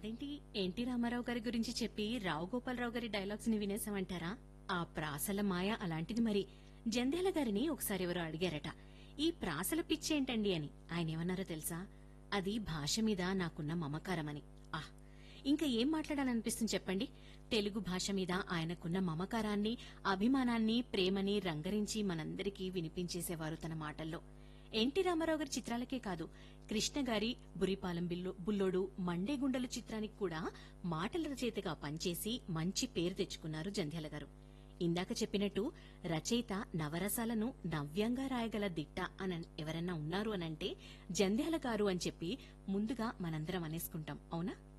అదేంటి ఎన్టీ రామారావు గారి గురించి చెప్పి రావు గోపాలరావు గారి డైలాగ్స్ ని వినేసామంటారా ఆ ప్రాసల మాయ అలాంటిది మరి జంధ్యాల గారిని ఒకసారి ఎవరో అడిగారట ఈ ప్రాసల పిచ్చేంటండి అని ఆయన ఏమన్నారో తెలుసా అది భాష మీద నాకున్న మమకారమని ఆహ్ ఇంకా ఏం మాట్లాడాలనిపిస్తుంది చెప్పండి తెలుగు భాష మీద ఆయనకున్న మమకారాన్ని అభిమానాన్ని ప్రేమని రంగరించి మనందరికీ వినిపించేసేవారు తన మాటల్లో ఎన్టీ రామారావు గారి చిత్రాలకే కాదు కృష్ణ గారి బురిపాలెం బిల్లు బుల్లోడు మండేగుండలు చిత్రానికి కూడా మాటల రచయితగా పనిచేసి మంచి పేరు తెచ్చుకున్నారు జంధ్యాల గారు ఇందాక చెప్పినట్టు రచయిత నవరసాలను నవ్యంగా రాయగల దిట్ట అని ఎవరన్నా ఉన్నారు అనంటే జంధ్యాల గారు అని చెప్పి ముందుగా మనందరం అనేసుకుంటాం అవునా